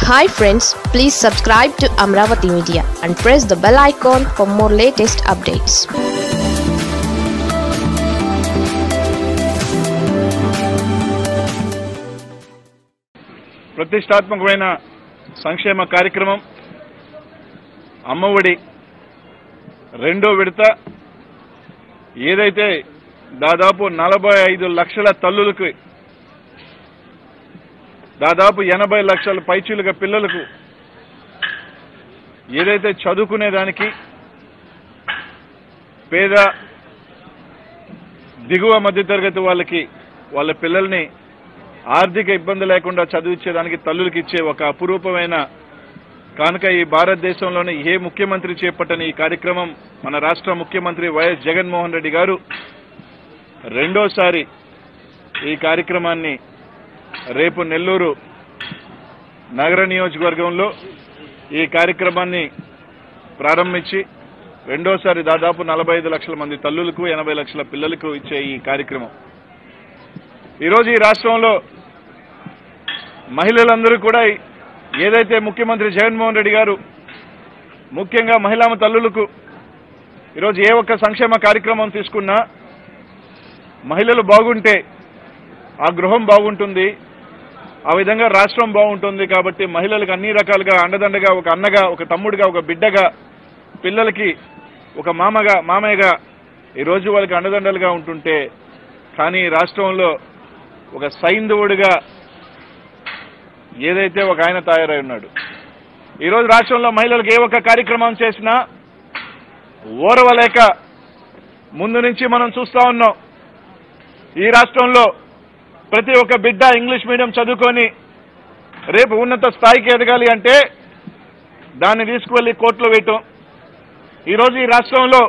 hi friends please subscribe to Amaravati media and press the bell icon for more latest updates ప్రతిష్టాత్మకమైన సంక్షేమ కార్యక్రమం అమ్మఒడి రెండో విడత ఏదైతే దాదాపు నలభై ఐదు లక్షల తల్లులకు దాదాపు ఎనభై లక్షల పైచీలుగా పిల్లలకు ఏదైతే చదువుకునేదానికి పేద దిగువ మధ్యతరగతి వాళ్ళకి వాళ్ళ పిల్లల్ని ఆర్థిక ఇబ్బంది లేకుండా చదివించేదానికి తల్లులకి ఇచ్చే ఒక అపురూపమైన కానుక ఈ భారతదేశంలోని ఏ ముఖ్యమంత్రి చేపట్టని ఈ కార్యక్రమం మన రాష్ట్ర ముఖ్యమంత్రి వైఎస్ జగన్మోహన్ రెడ్డి గారు రెండోసారి ఈ కార్యక్రమాన్ని రేపు నెల్లూరు నగర నియోజకవర్గంలో ఈ కార్యక్రమాన్ని ప్రారంభించి రెండోసారి దాదాపు నలభై ఐదు లక్షల మంది తల్లులకు ఎనభై లక్షల పిల్లలకు ఇచ్చే ఈ కార్యక్రమం ఈరోజు ఈ రాష్ట్రంలో మహిళలందరూ కూడా ఏదైతే ముఖ్యమంత్రి జగన్మోహన్ రెడ్డి గారు ముఖ్యంగా మహిళా తల్లులకు ఈరోజు ఏ ఒక్క సంక్షేమ కార్యక్రమం తీసుకున్నా మహిళలు బాగుంటే ఆ గృహం బాగుంటుంది ఆ విధంగా రాష్ట్రం బాగుంటుంది కాబట్టి మహిళలకు అన్ని రకాలుగా అండదండగా ఒక అన్నగా ఒక తమ్ముడిగా ఒక బిడ్డగా పిల్లలకి ఒక మామగా మామయ్యగా ఈరోజు వాళ్ళకి అండదండలుగా ఉంటుంటే కానీ ఈ రాష్ట్రంలో ఒక సైంధవుడిగా ఏదైతే ఒక ఆయన తయారై ఉన్నాడు ఈరోజు రాష్ట్రంలో మహిళలకు ఏ ఒక్క కార్యక్రమం చేసినా ఓరవలేక ముందు నుంచి మనం చూస్తా ఉన్నాం ఈ రాష్ట్రంలో ప్రతి ఒక్క బిడ్డ ఇంగ్లీష్ మీడియం చదువుకొని రేపు ఉన్నత స్థాయికి ఎదగాలి అంటే దాన్ని తీసుకువెళ్లి కోర్టులో వేయటం ఈరోజు ఈ రాష్ట్రంలో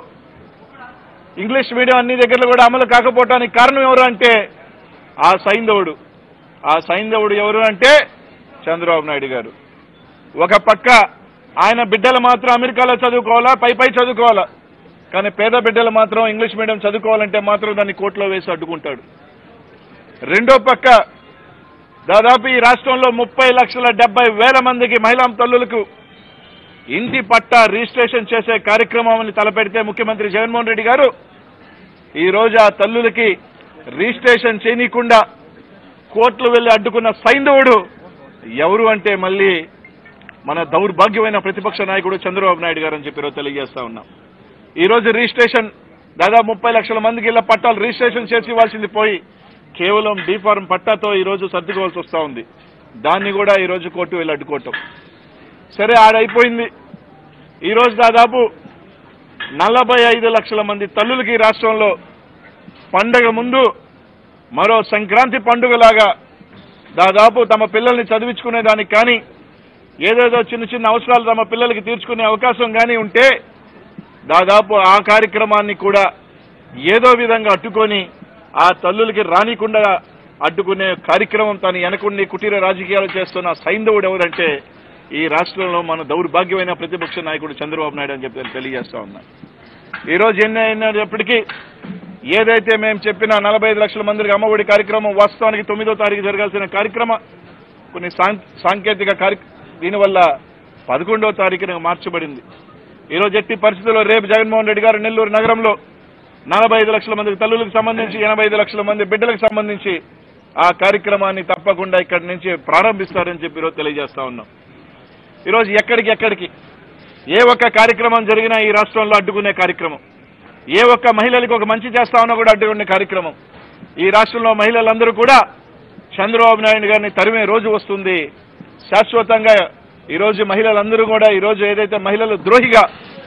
ఇంగ్లీష్ మీడియం అన్ని దగ్గరలో కూడా అమలు కాకపోవటానికి కారణం ఎవరు అంటే ఆ సైంధవుడు ఆ సైంధవుడు ఎవరు అంటే చంద్రబాబు నాయుడు గారు ఒక పక్క ఆయన బిడ్డలు మాత్రం అమెరికాలో చదువుకోవాలా పై పై చదువుకోవాలా కానీ పేద బిడ్డలు మాత్రం ఇంగ్లీష్ మీడియం చదువుకోవాలంటే మాత్రం దాన్ని కోర్టులో వేసి అడ్డుకుంటాడు రెండో పక్క దాదాపు ఈ రాష్ట్రంలో ముప్పై లక్షల డెబ్బై వేల మందికి మహిళా తల్లులకు ఇంటి పట్టా రిజిస్ట్రేషన్ చేసే కార్యక్రమాన్ని తలపెడితే ముఖ్యమంత్రి జగన్మోహన్ రెడ్డి గారు ఈ రోజు ఆ తల్లులకి రిజిస్ట్రేషన్ చేయనీయకుండా కోర్టులు వెళ్లి అడ్డుకున్న సైంధవుడు ఎవరు అంటే మళ్ళీ మన దౌర్భాగ్యమైన ప్రతిపక్ష నాయకుడు చంద్రబాబు నాయుడు గారు అని చెప్పి ఈరోజు తెలియజేస్తా ఉన్నాం ఈ రోజు రిజిస్ట్రేషన్ దాదాపు ముప్పై లక్షల మందికి ఇళ్ల పట్టాలు రిజిస్ట్రేషన్ చేసి ఇవ్వాల్సింది పోయి కేవలం డీ ఫార్మ్ పట్టాతో ఈ రోజు సర్దుకోవాల్సి వస్తా ఉంది దాన్ని కూడా ఈ రోజు కోర్టు వెళ్ళి అడ్డుకోవటం సరే ఆడైపోయింది ఈ రోజు దాదాపు నలభై ఐదు లక్షల మంది తల్లులకి ఈ రాష్ట్రంలో పండగ ముందు మరో సంక్రాంతి పండుగలాగా దాదాపు తమ పిల్లల్ని చదివించుకునేదానికి కానీ ఏదేదో చిన్న చిన్న అవసరాలు తమ పిల్లలకి తీర్చుకునే అవకాశం కానీ ఉంటే దాదాపు ఆ కార్యక్రమాన్ని కూడా ఏదో విధంగా అడ్డుకొని ఆ తల్లులకి రానికుండా అడ్డుకునే కార్యక్రమం తను వెనకుండి కుటీర రాజకీయాలు చేస్తున్న సైంధవుడు ఎవరంటే ఈ రాష్ట్రంలో మన దౌర్భాగ్యమైన ప్రతిపక్ష నాయకుడు చంద్రబాబు నాయుడు అని చెప్పి నేను తెలియజేస్తా ఉన్నా ఈ రోజు ఎన్ని అయినప్పటికీ ఏదైతే మేము చెప్పిన నలభై ఐదు లక్షల మందికి అమ్మఒడి కార్యక్రమం వాస్తవానికి తొమ్మిదో తారీఖు జరగాల్సిన కార్యక్రమం కొన్ని సాం- సాంకేతిక కార్య దీనివల్ల పదకొండో తారీఖున మార్చబడింది ఈ రోజు ఎట్టి పరిస్థితుల్లో రేపు జగన్మోహన్ రెడ్డి గారు నెల్లూరు నగరంలో నలభై ఐదు లక్షల మంది తల్లులకు సంబంధించి ఎనభై ఐదు లక్షల మంది బిడ్డలకు సంబంధించి ఆ కార్యక్రమాన్ని తప్పకుండా ఇక్కడి నుంచి ప్రారంభిస్తారని చెప్పి ఈరోజు తెలియజేస్తా ఉన్నాం ఈరోజు ఎక్కడికి ఎక్కడికి ఏ ఒక్క కార్యక్రమం జరిగినా ఈ రాష్ట్రంలో అడ్డుకునే కార్యక్రమం ఏ ఒక్క మహిళలకు ఒక మంచి చేస్తామన్నా కూడా అడ్డుకునే కార్యక్రమం ఈ రాష్ట్రంలో మహిళలందరూ కూడా చంద్రబాబు నాయుడు గారిని తరిమే రోజు వస్తుంది శాశ్వతంగా ఈ రోజు మహిళలందరూ కూడా ఈ రోజు ఏదైతే మహిళలు ద్రోహిగా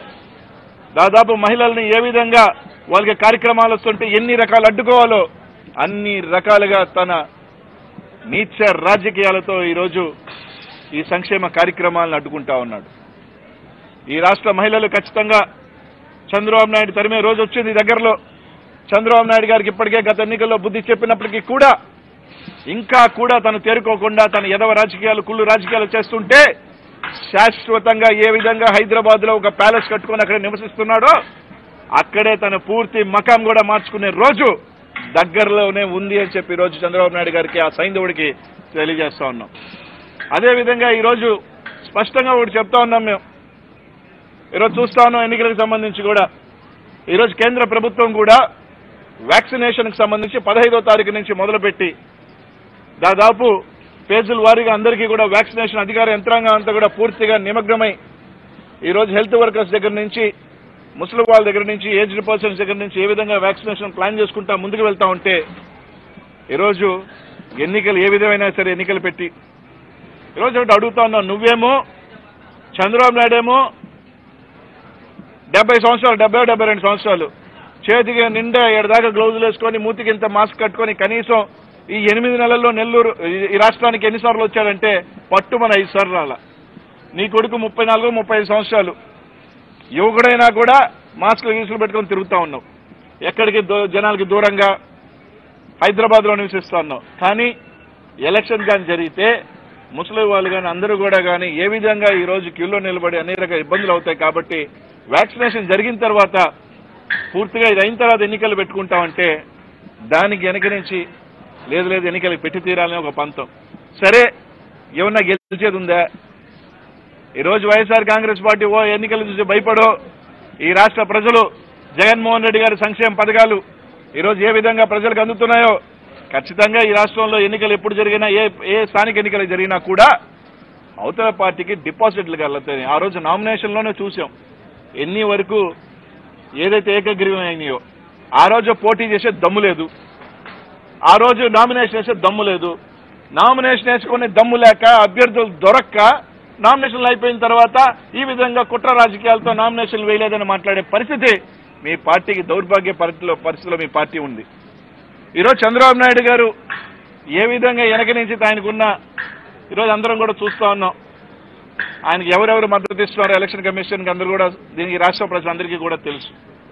దాదాపు మహిళల్ని ఏ విధంగా వాళ్ళకి కార్యక్రమాలు వస్తుంటే ఎన్ని రకాలు అడ్డుకోవాలో అన్ని రకాలుగా తన నీచ రాజకీయాలతో ఈరోజు ఈ సంక్షేమ కార్యక్రమాలను అడ్డుకుంటా ఉన్నాడు ఈ రాష్ట్ర మహిళలు ఖచ్చితంగా చంద్రబాబు నాయుడు తరిమే రోజు వచ్చింది దగ్గరలో చంద్రబాబు నాయుడు గారికి ఇప్పటికే గత ఎన్నికల్లో బుద్ధి చెప్పినప్పటికీ కూడా ఇంకా కూడా తను తేరుకోకుండా తన ఎదవ రాజకీయాలు కుళ్ళు రాజకీయాలు చేస్తుంటే శాశ్వతంగా ఏ విధంగా హైదరాబాద్ లో ఒక ప్యాలెస్ కట్టుకొని అక్కడ నివసిస్తున్నాడో అక్కడే తన పూర్తి మకాం కూడా మార్చుకునే రోజు దగ్గరలోనే ఉంది అని చెప్పి ఈ రోజు చంద్రబాబు నాయుడు గారికి ఆ సైంధవుడికి తెలియజేస్తా ఉన్నాం అదేవిధంగా ఈరోజు స్పష్టంగా ఒకటి చెప్తా ఉన్నాం మేము ఈరోజు చూస్తా ఉన్నాం ఎన్నికలకు సంబంధించి కూడా ఈరోజు కేంద్ర ప్రభుత్వం కూడా వ్యాక్సినేషన్కి సంబంధించి పదహైదో తారీఖు నుంచి మొదలుపెట్టి దాదాపు పేజీల వారీగా అందరికీ కూడా వ్యాక్సినేషన్ అధికార యంత్రాంగం అంతా కూడా పూర్తిగా నిమగ్నమై ఈరోజు హెల్త్ వర్కర్స్ దగ్గర నుంచి ముసలి వాళ్ళ దగ్గర నుంచి ఏజ్డ్ పర్సన్స్ దగ్గర నుంచి ఏ విధంగా వ్యాక్సినేషన్ ప్లాన్ చేసుకుంటా ముందుకు వెళ్తా ఉంటే ఈరోజు ఎన్నికలు ఏ విధమైనా సరే ఎన్నికలు పెట్టి ఈరోజు ఒకటి అడుగుతా ఉన్నావు నువ్వేమో చంద్రబాబు నాయుడు ఏమో డెబ్బై సంవత్సరాలు డెబ్బై డెబ్బై రెండు సంవత్సరాలు చేతికి నిండా ఏడదాకా గ్లౌజులు వేసుకొని మూతికి ఇంత మాస్క్ కట్టుకొని కనీసం ఈ ఎనిమిది నెలల్లో నెల్లూరు ఈ- ఈ రాష్ట్రానికి ఎన్నిసార్లు వచ్చాడంటే పట్టు మన ఐదు సార్లు రాల నీ కొడుకు ముప్పై నాలుగు ముప్పై ఐదు సంవత్సరాలు యువకుడైనా కూడా మాస్కులు గీసులు పెట్టుకొని తిరుగుతా ఉన్నావు ఎక్కడికి దూ- జనాలకి దూరంగా హైదరాబాద్ లో నివసిస్తా ఉన్నావు కానీ ఎలక్షన్ కానీ జరిగితే ముసలి వాళ్ళు కానీ అందరూ కూడా కానీ ఏ విధంగా ఈ రోజు క్యూలో నిలబడి అనేక రకాల ఇబ్బందులు అవుతాయి కాబట్టి వ్యాక్సినేషన్ జరిగిన తర్వాత పూర్తిగా ఇది అయిన తర్వాత ఎన్నికలు పెట్టుకుంటామంటే దానికి వెనక నుంచి లేదు లేదు ఎన్నికలకు పెట్టి తీరాలని ఒక పంతం సరే ఏమన్నా గెలిచేది ఉందా ఈరోజు వైఎస్ఆర్ కాంగ్రెస్ పార్టీ ఓ ఎన్నికలు చూసి భయపడో ఈ రాష్ట్ర ప్రజలు జగన్మోహన్ రెడ్డి గారి సంక్షేమ పథకాలు ఈరోజు ఏ విధంగా ప్రజలకు అందుతున్నాయో ఖచ్చితంగా ఈ రాష్ట్రంలో ఎన్నికలు ఎప్పుడు జరిగినా ఏ ఏ స్థానిక ఎన్నికలు జరిగినా కూడా అవతల పార్టీకి డిపాజిట్లు కలుగుతాయి ఆ రోజు నామినేషన్లోనే చూసాం ఎన్ని వరకు ఏదైతే ఏకగ్రీవం అయినాయో ఆ రోజు పోటీ చేసే దమ్ము లేదు ఆ రోజు నామినేషన్ వేసే దమ్ము లేదు నామినేషన్ వేసుకునే దమ్ము లేక అభ్యర్థులు దొరక్క నామినేషన్లు అయిపోయిన తర్వాత ఈ విధంగా కుట్ర రాజకీయాలతో నామినేషన్లు వేయలేదని మాట్లాడే పరిస్థితి మీ పార్టీకి దౌర్భాగ్య పరిస్థితిలో పరిస్థితిలో మీ పార్టీ ఉంది ఈరోజు చంద్రబాబు నాయుడు గారు ఏ విధంగా వెనక నుంచి ఆయనకున్న ఈరోజు అందరం కూడా చూస్తా ఉన్నాం ఆయనకి ఎవరెవరు మద్దతు ఇస్తున్నారో ఎలక్షన్ కమిషన్కి అందరూ కూడా దీనికి రాష్ట్ర ప్రజలందరికీ కూడా తెలుసు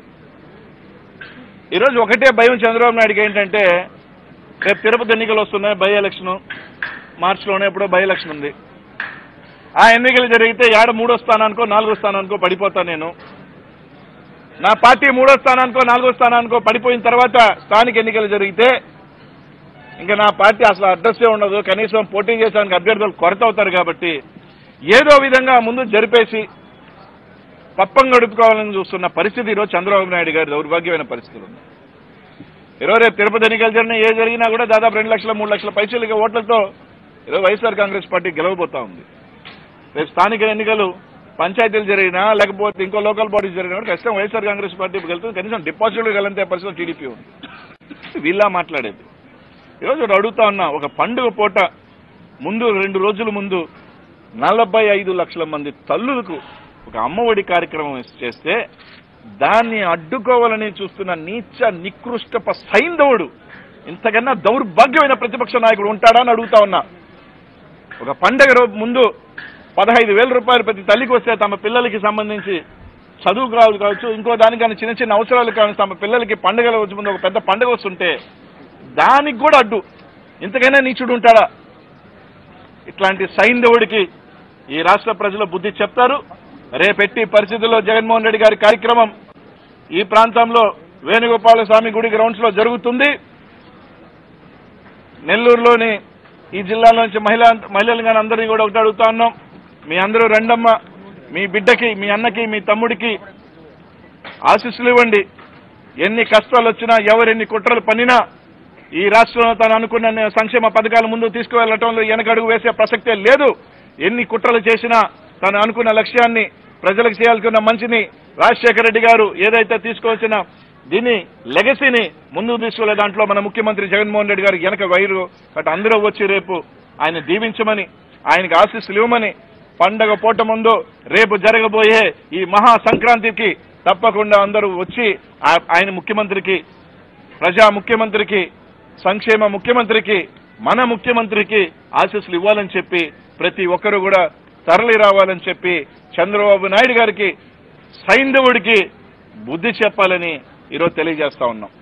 ఈరోజు ఒకటే భయం చంద్రబాబు నాయుడుకి ఏంటంటే రేపు తిరుపతి ఎన్నికలు వస్తున్నాయి బై ఎలక్షన్ మార్చిలోనే ఎప్పుడో బై ఎలక్షన్ ఉంది ఆ ఎన్నికలు జరిగితే ఏడ మూడో స్థానానికో నాలుగో స్థానానికో పడిపోతా నేను నా పార్టీ మూడో స్థానానికో నాలుగో స్థానానికో పడిపోయిన తర్వాత స్థానిక ఎన్నికలు జరిగితే ఇంకా నా పార్టీ అసలు అడ్రస్సే ఉండదు కనీసం పోటీ చేసడానికి అభ్యర్థులు కొరత అవుతారు కాబట్టి ఏదో విధంగా ముందు జరిపేసి పప్పం గడుపుకోవాలని చూస్తున్న పరిస్థితి ఈరోజు చంద్రబాబు నాయుడు గారి దౌర్భాగ్యమైన పరిస్థితులు ఉన్నాయి ఈరోజు రేపు తిరుపతి ఎన్నికలు జరిగినా ఏ జరిగినా కూడా దాదాపు రెండు లక్షల మూడు లక్షల పైసలకి ఓట్లతో ఈరోజు వైఎస్ఆర్ కాంగ్రెస్ పార్టీ గెలవబోతా ఉంది రేపు స్థానిక ఎన్నికలు పంచాయతీలు జరిగినా లేకపోతే ఇంకో లోకల్ బాడీస్ జరిగినా కూడా ఖచ్చితంగా వైఎస్ఆర్ కాంగ్రెస్ పార్టీ వెళ్తుంది కనీసం డిపాజిట్లు గెలంతే పరిస్థితి టీడీపీ ఉంది వీళ్ళ మాట్లాడేది ఈరోజు ఒకటి అడుగుతా ఉన్నా ఒక పండుగ పూట ముందు రెండు రోజుల ముందు నలభై ఐదు లక్షల మంది తల్లులకు ఒక అమ్మఒడి కార్యక్రమం చేస్తే దాన్ని అడ్డుకోవాలని చూస్తున్న నీచ నికృష్టప సైంధవుడు ఇంతకన్నా దౌర్భాగ్యమైన ప్రతిపక్ష నాయకుడు ఉంటాడా అని అడుగుతా ఉన్నా ఒక పండగ రోజు ముందు పదహైదు వేల రూపాయలు ప్రతి తల్లికి వస్తే తమ పిల్లలకి సంబంధించి చదువు కావాలి కావచ్చు ఇంకో దానికి కానీ చిన్న చిన్న అవసరాలు కావచ్చు తమ పిల్లలకి పండుగల వచ్చే ముందు ఒక పెద్ద పండుగ వస్తుంటే దానికి కూడా అడ్డు ఇంతకైనా నీచుడు ఉంటాడా ఇట్లాంటి సైంధవుడికి ఈ రాష్ట్ర ప్రజలు బుద్ధి చెప్తారు రేపెట్టి పరిస్థితుల్లో జగన్మోహన్ రెడ్డి గారి కార్యక్రమం ఈ ప్రాంతంలో వేణుగోపాల స్వామి గుడి గ్రౌండ్స్ లో జరుగుతుంది నెల్లూరులోని ఈ జిల్లాలో నుంచి మహిళా మహిళలు కానీ అందరినీ కూడా ఒకటి అడుగుతా ఉన్నాం మీ అందరూ రెండమ్మ మీ బిడ్డకి మీ అన్నకి మీ తమ్ముడికి ఆశీస్సులు ఇవ్వండి ఎన్ని కష్టాలు వచ్చినా ఎవరెన్ని కుట్రలు పన్నినా ఈ రాష్ట్రంలో తాను అనుకున్న సంక్షేమ పథకాలు ముందు తీసుకువెళ్లటంలో వెనకడుగు వేసే ప్రసక్తే లేదు ఎన్ని కుట్రలు చేసినా తాను అనుకున్న లక్ష్యాన్ని ప్రజలకు చేయాల్సిన మంచిని రాజశేఖర రెడ్డి గారు ఏదైతే తీసుకోవాల్సిన దీన్ని లెగసీని ముందుకు తీసుకెళ్లే దాంట్లో మన ముఖ్యమంత్రి జగన్మోహన్ రెడ్డి గారు వెనక వైరు అటు అందరూ వచ్చి రేపు ఆయన దీవించమని ఆయనకి ఆశీస్సులు ఇవ్వమని పండగ పూట ముందు రేపు జరగబోయే ఈ మహా సంక్రాంతికి తప్పకుండా అందరూ వచ్చి ఆ- ఆయన ముఖ్యమంత్రికి ప్రజా ముఖ్యమంత్రికి సంక్షేమ ముఖ్యమంత్రికి మన ముఖ్యమంత్రికి ఆశీస్సులు ఇవ్వాలని చెప్పి ప్రతి ఒక్కరూ కూడా తరలి రావాలని చెప్పి చంద్రబాబు నాయుడు గారికి సైంధవుడికి బుద్ధి చెప్పాలని ఈరోజు తెలియజేస్తా ఉన్నాం